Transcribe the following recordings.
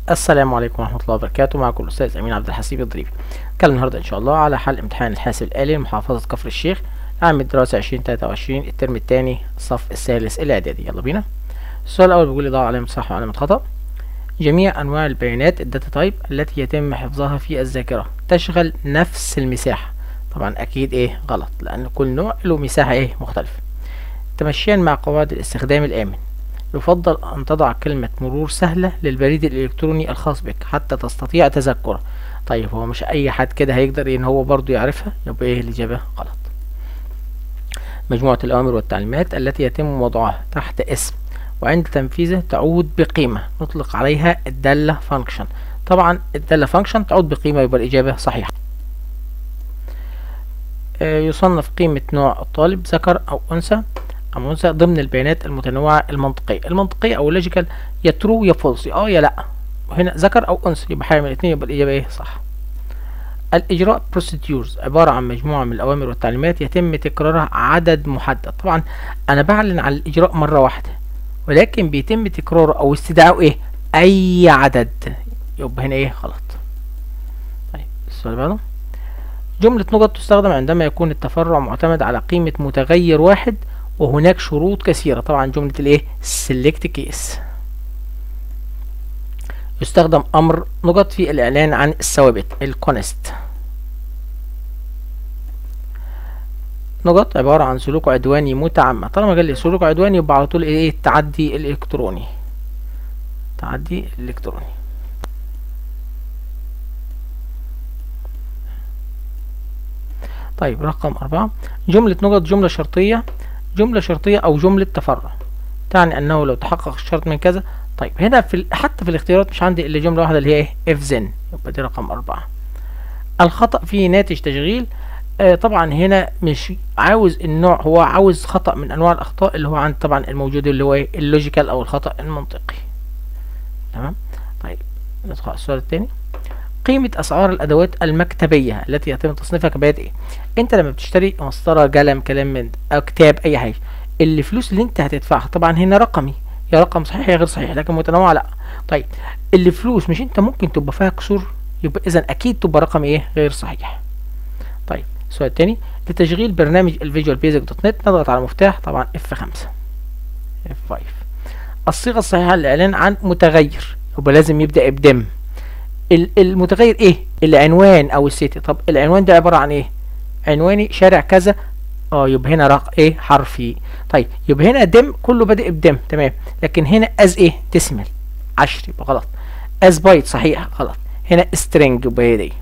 السلام عليكم ورحمة الله وبركاته معكم الأستاذ أمين عبد الحسيب الضريبي نتكلم النهاردة إن شاء الله على حل امتحان الحاسب الآلي لمحافظة كفر الشيخ عام الدراسة عشرين تلاتة وعشرين الترم التاني الصف الثالث الإعدادي يلا بينا السؤال الأول بيقول لي ضع علامة صح وعلامة خطأ جميع أنواع البيانات الداتا تايب التي يتم حفظها في الذاكرة تشغل نفس المساحة طبعا أكيد إيه غلط لأن كل نوع له مساحة إيه مختلفة تمشيا مع قواعد الاستخدام الآمن يفضل أن تضع كلمة مرور سهلة للبريد الإلكتروني الخاص بك حتى تستطيع تذكره طيب هو مش أي حد كده هيقدر إن هو برضو يعرفها يبقى إيه الإجابة غلط مجموعة الأوامر والتعليمات التي يتم وضعها تحت اسم وعند تنفيذه تعود بقيمة نطلق عليها الدالة فانكشن طبعا الدالة فانكشن تعود بقيمة يبقى الإجابة صحيحة آه، يصنف قيمة نوع الطالب ذكر أو أنثى أو أنثى ضمن البيانات المتنوعة المنطقية المنطقية أو اللوجيكال يا ترو يا فولس يا اه يا لأ وهنا ذكر أو أنثى يبقى حاجة من الاتنين يبقى الإجابة إيه صح الإجراء procedures عبارة عن مجموعة من الأوامر والتعليمات يتم تكرارها عدد محدد طبعا أنا بعلن عن الإجراء مرة واحدة ولكن بيتم تكراره أو استدعاء إيه أي عدد يبقى هنا إيه غلط طيب السؤال اللي بعده جملة نقط تستخدم عندما يكون التفرع معتمد على قيمة متغير واحد وهناك شروط كثيرة طبعا جملة الايه select case يستخدم امر نقط في الاعلان عن الثوابت الكونست نقط عبارة عن سلوك عدواني متعمد طالما قال لي سلوك عدواني يبقى على طول ايه التعدي الالكتروني تعدي الالكتروني طيب رقم أربعة جملة نقط جملة شرطية جملة شرطية أو جملة تفرع تعني أنه لو تحقق الشرط من كذا طيب هنا في ال- حتى في الاختيارات مش عندي إلا جملة واحدة اللي هي إيه if then يبقى دي رقم أربعة الخطأ فيه ناتج تشغيل آه طبعا هنا مش عاوز النوع هو عاوز خطأ من أنواع الأخطاء اللي هو عند طبعا الموجود اللي هو إيه اللوجيكال أو الخطأ المنطقي تمام طيب ندخل على السؤال التاني قيمة أسعار الأدوات المكتبية التي يتم تصنيفها كبيانات إيه؟ أنت لما بتشتري مسطرة قلم كلام من أو كتاب أي حاجة الفلوس اللي أنت هتدفعها طبعا هنا رقمي يا رقم صحيح يا غير صحيح لكن متنوع لا طيب الفلوس مش أنت ممكن تبقى فيها كسور يبقى إذا أكيد تبقى رقم إيه غير صحيح طيب السؤال التاني لتشغيل برنامج الفيجوال بيزك دوت نت نضغط على مفتاح طبعا اف 5 اف 5 الصيغة الصحيحة للإعلان عن متغير يبقى لازم يبدأ بدم ال- المتغير ايه العنوان او السيتي طب العنوان ده عبارة عن ايه عنواني شارع كذا اه يبقى هنا رق ايه حرفي طيب يبقى هنا دم كله بادئ بدم تمام لكن هنا از ايه تسمل عشر يبقى غلط از بايت صحيح غلط هنا سترينج يبقى هي دي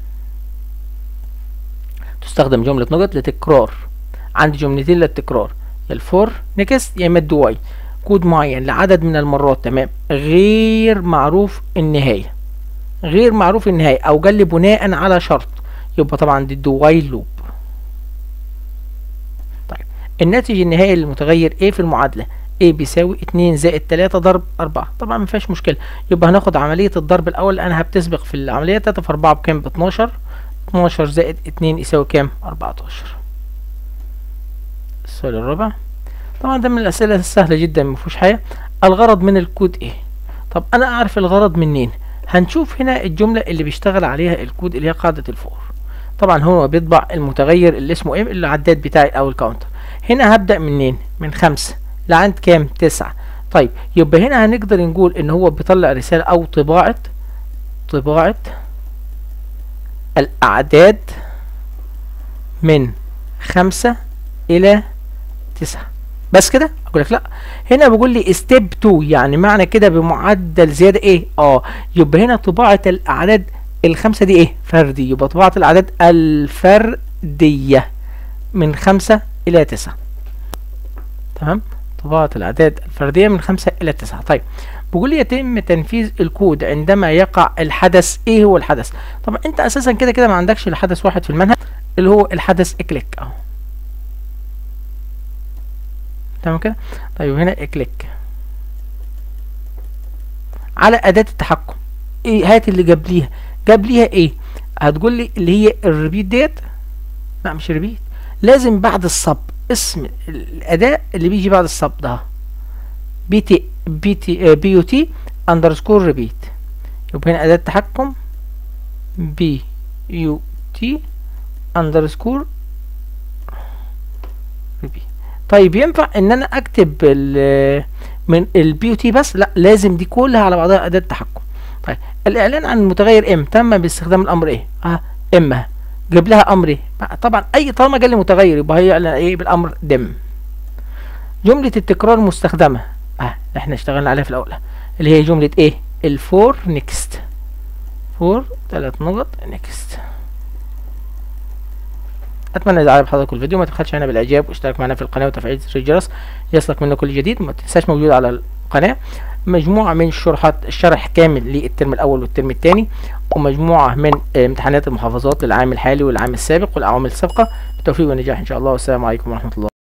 تستخدم جملة نقط لتكرار عندي جملتين للتكرار يا الفور نكست يا اما الدواي كود معين لعدد من المرات تمام غير معروف النهايه غير معروف النهاية أو جل بناء على شرط يبقى طبعا دي الدوايل لوب طيب الناتج النهائي للمتغير A في المعادلة A بيساوي 2 زائد 3 ضرب 4 طبعا ما فيهاش مشكلة يبقى هناخد عملية الضرب الأول لأنها بتسبق في العملية 3 في 4 بكام ب 12 12 زائد 2 يساوي كام 14 السؤال الرابع طبعا ده من الأسئلة السهلة جدا ما فيهوش حاجة الغرض من الكود إيه طب أنا أعرف الغرض منين هنشوف هنا الجملة اللي بيشتغل عليها الكود اللي هي قاعدة الفور طبعا هو بيطبع المتغير اللي اسمه ام العداد بتاعي او الكاونتر هنا هبدأ منين من خمسة لعند كام تسعة طيب يبقى هنا هنقدر نقول ان هو بيطلع رسالة او طباعة طباعة الاعداد من خمسة الى تسعة بس كده اقول لك لا هنا بيقول لي ستيب 2 يعني معنى كده بمعدل زياده ايه اه يبقى هنا طباعه الاعداد الخمسه دي ايه فردي يبقى طباعه الاعداد الفرديه من خمسة الى تسعة تمام طباعه الاعداد الفرديه من خمسة الى تسعة طيب بيقول لي يتم تنفيذ الكود عندما يقع الحدث ايه هو الحدث طبعا انت اساسا كده كده ما عندكش الا حدث واحد في المنهج اللي هو الحدث اكليك اهو تمام كده طيب هنا اكليك على أداة التحكم ايه هات اللي جاب ليها جاب ليها ايه هتقول لي اللي هي الريبيت ديت لا مش ريبيت لازم بعد الصب اسم الأداة اللي بيجي بعد الصب ده بي تي بي تي بي يو تي اندرسكور ريبيت يبقى هنا اداة تحكم بي يو تي اندرسكور بي طيب ينفع ان انا اكتب ال من البي يو تي بس لا لازم دي كلها على بعضها اداة تحكم طيب الاعلان عن المتغير ام تم باستخدام الامر ايه اه اما جيب لها امر ايه طبعا اي طالما جالي متغير يبقى هي ايه بالامر دم جملة التكرار المستخدمة اه احنا اشتغلنا عليها في الاول اللي هي جملة ايه الفور نيكست فور ثلاث نقط نيكست اتمنى اذا عجب حضرتك الفيديو ما تبخلش علينا بالاعجاب واشترك معنا في القناه وتفعيل زر الجرس يصلك منا كل جديد ما تنساش موجود على القناه مجموعه من الشروحات الشرح كامل للترم الاول والترم الثاني ومجموعه من امتحانات المحافظات للعام الحالي والعام السابق والاعوام السابقه بالتوفيق والنجاح ان شاء الله والسلام عليكم ورحمه الله